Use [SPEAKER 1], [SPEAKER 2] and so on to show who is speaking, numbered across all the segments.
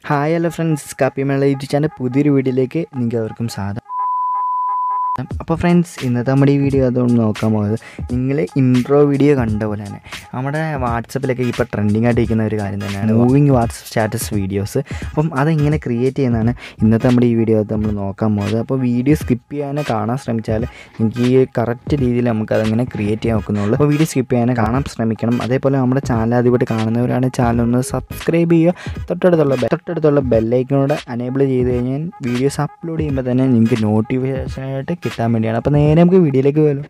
[SPEAKER 1] hi hello friends Kappimela YouTube channel പുതിയൊരു വീഡിയോയിലേക്ക് നിങ്ങൾക്ക് അവർക്കും സാധനം അപ്പോൾ ഫ്രണ്ട്സ് ഇന്നത്തെ നമ്മുടെ ഈ വീഡിയോ അതുകൊണ്ട് നോക്കാൻ പോകുന്നത് നിങ്ങൾ ഇൻട്രോ വീഡിയോ കണ്ട പോലെ തന്നെ നമ്മുടെ വാട്സപ്പിലൊക്കെ ഇപ്പോൾ ട്രെൻഡിങ് ആയിട്ട് ഇരിക്കുന്ന ഒരു കാര്യം തന്നെയാണ് മൂവിങ് വാട്സപ്പ് സ്റ്റാറ്റസ് വീഡിയോസ് അപ്പം അതെങ്ങനെ ക്രിയേറ്റ് ചെയ്യുന്നതാണ് ഇന്നത്തെ നമ്മുടെ ഈ വീഡിയോ നമ്മൾ നോക്കാൻ പോകുന്നത് അപ്പോൾ വീഡിയോ സ്കിപ്പ് ചെയ്യാനോ കാണാൻ ശ്രമിച്ചാൽ എനിക്ക് ഈ കറക്റ്റ് രീതിയിൽ നമുക്ക് അതെങ്ങനെ ക്രിയേറ്റ് ചെയ്യാൻ നോക്കുന്നുള്ളൂ അപ്പോൾ വീഡിയോ സ്കിപ്പ് ചെയ്യാനോ കാണാൻ ശ്രമിക്കണം അതേപോലെ നമ്മുടെ ചാനൽ ആദ്യമായിട്ട് കാണുന്നവരാണ് ചാനൽ ഒന്ന് സബ്സ്ക്രൈബ് ചെയ്യുക തൊട്ടടുത്തുള്ള ബെ- തൊട്ടടുത്തുള്ള ബെല്ലൈക്കനോട് അനേബിൾ ചെയ്ത് കഴിഞ്ഞാൽ വീഡിയോസ് അപ്ലോഡ് ചെയ്യുമ്പോൾ തന്നെ നിങ്ങൾക്ക് നോട്ടിഫിക്കേഷൻ ആയിട്ട് കിട്ടാൻ വേണ്ടിയാണ് അപ്പോൾ നേരെ നമുക്ക് വീഡിയോയിലേക്ക് പോകാം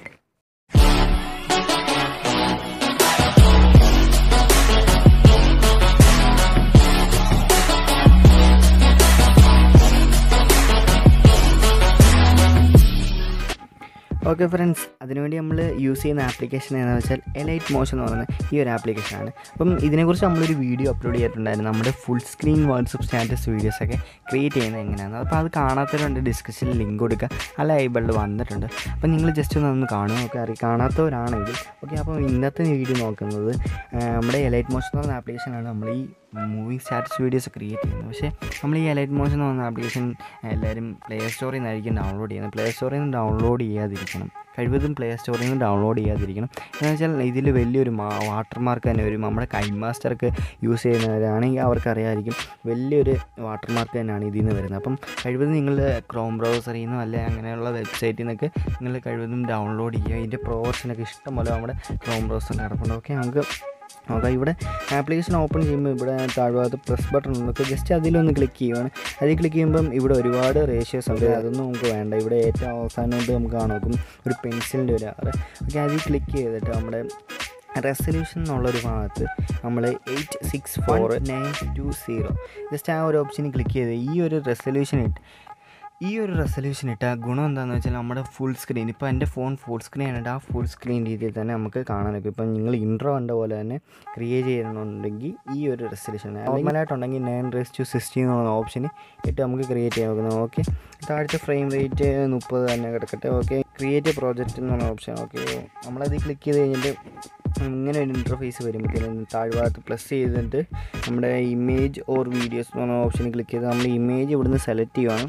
[SPEAKER 1] ഓക്കെ ഫ്രണ്ട്സ് അതിനുവേണ്ടി നമ്മൾ യൂസ് ചെയ്യുന്ന ആപ്ലിക്കേഷൻ ഏതാണെന്ന് വെച്ചാൽ എലൈറ്റ് മോഷൻ എന്ന് പറയുന്ന ഈ ഒരു ആപ്ലിക്കേഷനാണ് അപ്പം ഇതിനെക്കുറിച്ച് നമ്മളൊരു വീഡിയോ അപ്ലോഡ് ചെയ്തിട്ടുണ്ടായിരുന്നു നമ്മുടെ ഫുൾ സ്ക്രീൻ വാട്സപ്പ് സ്റ്റാറ്റസ് വീഡിയോസൊക്കെ ക്രിയേറ്റ് ചെയ്യുന്നത് എങ്ങനെയാണ് അപ്പോൾ അത് കാണാത്തവരുണ്ട് ഡിസ്ക്രിപ്ഷനിൽ ലിങ്ക് കൊടുക്കുക അല്ല ഐബിളിൽ വന്നിട്ടുണ്ട് അപ്പോൾ നിങ്ങൾ ജസ്റ്റ് ഒന്ന് ഒന്ന് കാണുക ഓക്കെ അറിയാം കാണാത്തവരാണെങ്കിൽ ഓക്കെ അപ്പോൾ ഇന്നത്തെ വീഡിയോ നോക്കുന്നത് ആ, നമ്മുടെ എലൈറ്റ് മോഷൻ എന്ന് പറയുന്ന ആപ്ലിക്കേഷനാണ് നമ്മൾ ഈ മൂവിങ് സ്റ്റാറ്റസ് വീഡിയോസ് ക്രിയേറ്റ് ചെയ്യുന്നത് പക്ഷേ നമ്മൾ ഈ എലൈറ്റ് മോഷൻ എന്ന് പറയുന്ന ആപ്ലിക്കേഷൻ എല്ലാവരും പ്ലേ സ്റ്റോറിൽ നിന്നായിരിക്കും ഡൗൺലോഡ് ചെയ്യുന്നത് പ്ലേ സ്റ്റോറിൽ നിന്ന് ഡൗൺലോഡ് ചെയ്യാതിരിക്കണം കഴിവതും പ്ലേ സ്റ്റോറിൽ നിന്ന് ഡൗൺലോഡ് ചെയ്യാതിരിക്കണം എന്ന് വെച്ചാൽ ഇതിൽ വലിയൊരു വാട്ടർ മാർക്ക് തന്നെ വരും നമ്മുടെ കൈൻ മാസ്റ്റർക്ക് യൂസ് ചെയ്യുന്നവരാണെങ്കിൽ അവർക്കറിയാമായിരിക്കും വലിയൊരു വാട്ടർ മാർക്ക് തന്നെയാണ് ഇതിൽ നിന്ന് വരുന്നത് അപ്പം കഴിവതും നിങ്ങൾ ക്രോം ബ്രൗസറിൽ നിന്നോ അല്ലെ അങ്ങനെയുള്ള വെബ്സൈറ്റിൽ നിന്നൊക്കെ നിങ്ങൾ കഴിവതും ഡൗൺലോഡ് ചെയ്യുക ഇതിൻ്റെ പ്രോ വെർഷനൊക്കെ ഇഷ്ടം പോലെ നമ്മുടെ ക്രോം ബ്രൗസറിൽ കിടപ്പുണ്ട് ഓക്കെ നമുക്ക് നോക്കാം ഇവിടെ ആപ്ലിക്കേഷൻ ഓപ്പൺ ചെയ്യുമ്പോൾ ഇവിടെ താഴ്ഭാഗത്ത് പ്രസ് ബട്ടൺ ഉണ്ട് ജസ്റ്റ് അതിലൊന്ന് ക്ലിക്ക് ചെയ്യുവാണ് അതിൽ ക്ലിക്ക് ചെയ്യുമ്പം ഇവിടെ ഒരുപാട് റേഷ്യോസ് ഉണ്ട് അതൊന്നും നമുക്ക് വേണ്ട ഇവിടെ ഏറ്റവും അവസാനമായിട്ട് നമുക്ക് കാണാം നോക്കും ഒരു പെൻസിലിൻ്റെ ഒരു ആറ് ഓക്കെ അതിൽ ക്ലിക്ക് ചെയ്തിട്ട് നമ്മുടെ റെസൊല്യൂഷൻ എന്നുള്ളൊരു ഭാഗത്ത് നമ്മൾ eight six four nine two zero just ആ ഒരു ഓപ്ഷനിൽ ക്ലിക്ക് ചെയ്ത് ഈ ഒരു റെസൊല്യൂഷൻ ഇട്ട് ഈ ഒരു റെസൊല്യൂഷൻ ഇട്ട ഗുണം എന്താണെന്ന് വെച്ചാൽ നമ്മുടെ ഫുൾ സ്ക്രീൻ ഇപ്പോൾ എൻ്റെ ഫോൺ ഫുൾ സ്ക്രീൻ ആയിട്ട് ആ ഫുൾ സ്ക്രീൻ രീതിയിൽ തന്നെ നമുക്ക് കാണാനൊക്കെ ഇപ്പം നിങ്ങൾ ഇൻട്രോ കണ്ട പോലെ തന്നെ ക്രിയേറ്റ് ചെയ്യണമെന്നുണ്ടെങ്കിൽ ഈ ഒരു റെസൊല്യൂഷൻ നോർമലായിട്ടുണ്ടെങ്കിൽ നയൻ റേസ് ടു സിക്സ്റ്റി എന്നുള്ള ഓപ്ഷൻ ഇട്ട് നമുക്ക് ക്രിയേറ്റ് ചെയ്യാൻ നോക്കുന്നത് ഓക്കെ താഴത്തെ ഫ്രെയിം റേറ്റ് മുപ്പത് തന്നെ കിടക്കട്ടെ ഓക്കെ ക്രിയേറ്റ് പ്രോജക്റ്റ് എന്ന് പറഞ്ഞ ഓപ്ഷൻ ഓക്കെ നമ്മളത് ക്ലിക്ക് ചെയ്ത് കഴിഞ്ഞിട്ട് ഇങ്ങനെ ഒരു ഇൻ്റർഫേസ് വരുമ്പോഴത്തേനും താഴ്ഭാഗത്ത് പ്ലസ് ചെയ്തിട്ട് നമ്മുടെ ഇമേജ് ഓർ വീഡിയോസ് എന്ന് പറഞ്ഞ ഓപ്ഷനിൽ ക്ലിക്ക് ചെയ്ത് നമ്മൾ ഇമേജ് ഇവിടുന്ന് സെലക്ട് ചെയ്യുവാണ്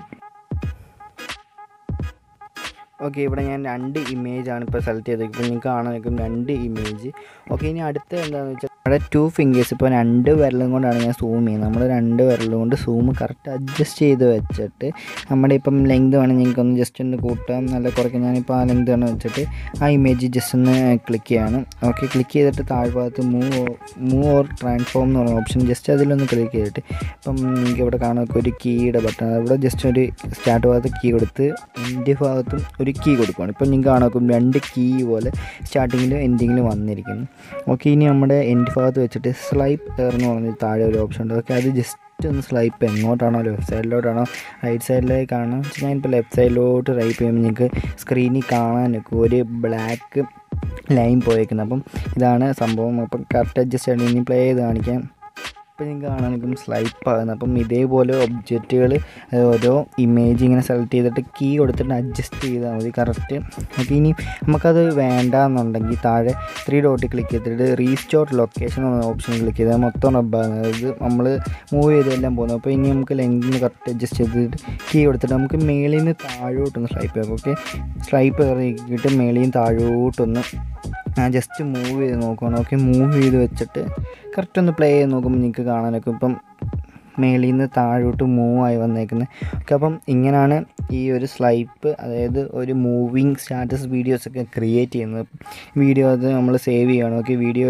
[SPEAKER 1] ഓക്കെ ഇവിടെ ഞാൻ രണ്ട് ഇമേജ് ആണ് ഇപ്പോൾ സെലക്ട് ചെയ്തത് ഇപ്പോൾ നിങ്ങൾക്ക് കാണാൻ നിൽക്കും രണ്ട് ഇമേജ് ഓക്കെ ഇനി അടുത്ത എന്താണെന്ന് വെച്ചാൽ ഇവിടെ ടു ഫിംഗേഴ്സ് ഇപ്പോൾ രണ്ട് വിരലും കൊണ്ടാണ് ഞാൻ സൂം ചെയ്യുന്നത് നമ്മൾ രണ്ട് വിരലും കൊണ്ട് സൂം കറക്റ്റ് അഡ്ജസ്റ്റ് ചെയ്ത് വെച്ചിട്ട് നമ്മുടെ ഇപ്പം ലെങ്ത് വേണം നിങ്ങൾക്ക് ഒന്ന് ജസ്റ്റ് ഒന്ന് കൂട്ടാം നല്ല കുറയ്ക്കാം ഞാനിപ്പോൾ ആ ലെങ്ത് വേണം വെച്ചിട്ട് ആ ഇമേജ് ജസ്റ്റ് ഒന്ന് ക്ലിക്ക് ചെയ്യാണ് ഓക്കെ ക്ലിക്ക് ചെയ്തിട്ട് താഴ്ഭാഗത്ത് മൂവ് മൂവ് ഓർ ട്രാൻസ്ഫോം എന്ന് പറയുന്ന ഓപ്ഷൻ ജസ്റ്റ് അതിലൊന്ന് ക്ലിക്ക് ചെയ്തിട്ട് ഇപ്പം നിങ്ങൾക്ക് ഇവിടെ കാണാൻ ഒരു കീയുടെ ബട്ടൺ ഇവിടെ ജസ്റ്റ് ഒരു സ്റ്റാർട്ട് ഭാഗത്ത് കീ കൊടുത്ത് എൻ്റെ ഭാഗത്തും ഒരു കീ കൊടുക്കുകയാണ് ഇപ്പം നിങ്ങൾക്ക് കാണാൻ രണ്ട് കീ പോലെ സ്റ്റാർട്ടിങ്ങിലും എൻഡിങ്ങിലും വന്നിരിക്കുന്നു ഓക്കെ ഇനി നമ്മുടെ എൻഡ് ഭാഗത്ത് വെച്ചിട്ട് സ്ലൈപ്പ് എന്ന് പറഞ്ഞ താഴെ ഒരു ഓപ്ഷൻ ഉണ്ട് ഓക്കെ അത് ജസ്റ്റ് ഒന്ന് സ്ലൈപ്പ് എങ്ങോട്ടാണോ ലെഫ്റ്റ് സൈഡിലോട്ടാണോ റൈറ്റ് സൈഡിലേക്കാണോ ഞാനിപ്പോൾ ലെഫ്റ്റ് സൈഡിലോട്ട് റൈപ്പ് ചെയ്യുമ്പോൾ നിങ്ങൾക്ക് സ്ക്രീനിൽ കാണാൻ നിൽക്കും ഒരു ബ്ലാക്ക് ലൈൻ പോയേക്കുന്നത് അപ്പം ഇതാണ് സംഭവം അപ്പം കറക്റ്റ് അഡ്ജസ്റ്റ് ചെയ്യണം ഇനി പ്ലേ ചെയ്ത് കാണിക്കാം ഇപ്പം നിങ്ങൾക്ക് കാണാൻ ഇപ്പം സ്ലൈപ്പ് ആകുന്നത് അപ്പം ഇതേപോലെ ഒബ്ജക്റ്റുകൾ ഓരോ ഇമേജ് ഇങ്ങനെ സെലക്ട് ചെയ്തിട്ട് കീ കൊടുത്തിട്ട് അഡ്ജസ്റ്റ് ചെയ്താൽ മതി കറക്റ്റ് ഓക്കെ ഇനി നമുക്കത് വേണ്ട എന്നുണ്ടെങ്കിൽ താഴെ ത്രീ ഡോട്ട് ക്ലിക്ക് ചെയ്തിട്ട് റീസ്റ്റോർ ലൊക്കേഷൻ എന്ന ഓപ്ഷൻ ക്ലിക്ക് ചെയ്താൽ മൊത്തം റബ്ബാണ് അതായത് നമ്മൾ മൂവ് ചെയ്തെല്ലാം പോകുന്നത് അപ്പോൾ ഇനി നമുക്ക് ലെങ്കിന് കറക്റ്റ് അഡ്ജസ്റ്റ് ചെയ്തിട്ട് കീ കൊടുത്തിട്ട് നമുക്ക് മേളിൽ നിന്ന് താഴോട്ടൊന്ന് സ്ലൈപ്പ് ചെയ്യാം ഓക്കെ സ്ലൈപ്പ് ഇറക്കിയിട്ട് മേളിൽ നിന്ന് താഴോട്ടൊന്ന് ഞാൻ ജസ്റ്റ് മൂവ് ചെയ്ത് നോക്കുകയാണ് ഓക്കെ മൂവ് ചെയ്ത് വെച്ചിട്ട് കറക്റ്റ് ഒന്ന് പ്ലേ ചെയ്ത് നോക്കുമ്പോൾ നിങ്ങൾക്ക് കാണാനൊക്കെ ഇപ്പം മേളിൽ നിന്ന് താഴോട്ട് മൂവ് ആയി വന്നേക്കുന്നത് ഓക്കെ അപ്പം ഇങ്ങനെയാണ് ഈ ഒരു സ്ലൈപ്പ് അതായത് ഒരു മൂവിങ് സ്റ്റാറ്റസ് വീഡിയോസൊക്കെ ക്രിയേറ്റ് ചെയ്യുന്നത് വീഡിയോ അത് നമ്മൾ സേവ് ചെയ്യണം ഓക്കെ വീഡിയോ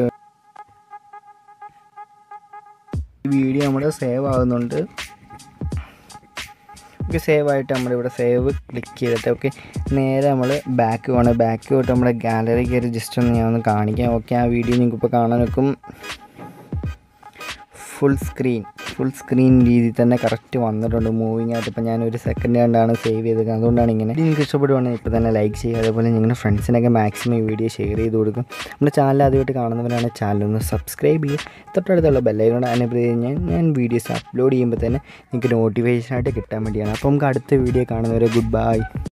[SPEAKER 1] വീഡിയോ നമ്മുടെ സേവ് ആകുന്നുണ്ട് ഓക്കെ സേവ് ആയിട്ട് നമ്മളിവിടെ സേവ് ക്ലിക്ക് ചെയ്തിട്ട് ഓക്കെ നേരെ നമ്മൾ ബാക്ക് പോകണം ബാക്ക് പോയിട്ട് നമ്മുടെ ഗാലറി കയറി ജസ്റ്റ് ഒന്ന് ഞാൻ ഒന്ന് കാണിക്കാം ഓക്കെ ആ വീഡിയോ നിങ്ങൾക്ക് ഇപ്പോൾ കാണാൻ വെക്കും ഫുൾ സ്ക്രീൻ ഫുൾ സ്ക്രീൻ രീതിയിൽ തന്നെ കറക്റ്റ് വന്നിട്ടുണ്ട് മൂവിങ് ആയിട്ട് ഇപ്പോൾ ഞാൻ ഒരു സെക്കൻഡ് കണ്ടാണ് സേവ് ചെയ്തത് അതുകൊണ്ടാണ് ഇങ്ങനെ നിങ്ങൾക്ക് ഇഷ്ടപ്പെടുവാണെങ്കിൽ ഇപ്പോൾ തന്നെ ലൈക്ക് ചെയ്യുക അതേപോലെ നിങ്ങളുടെ ഫ്രണ്ട്സിനൊക്കെ മാക്സിമം ഈ വീഡിയോ ഷെയർ ചെയ്ത് കൊടുക്കും നമ്മുടെ ചാനൽ ആദ്യമായിട്ട് കാണുന്നവരാണ് ചാനൽ ഒന്ന് സബ്സ്ക്രൈബ് ചെയ്യുക തൊട്ടടുത്തുള്ള ബെല്ലൈക്കോട് അനേബിൾ ചെയ്ത് കഴിഞ്ഞാൽ ഞാൻ വീഡിയോസ് അപ്ലോഡ് ചെയ്യുമ്പോൾ തന്നെ നിങ്ങൾക്ക് നോട്ടിഫിക്കേഷൻ ആയിട്ട് കിട്ടാൻ വേണ്ടിയാണ് അപ്പോൾ നമുക്ക് അടുത്ത വീഡിയോ കാണുന്നവരെ ഗുഡ് ബൈ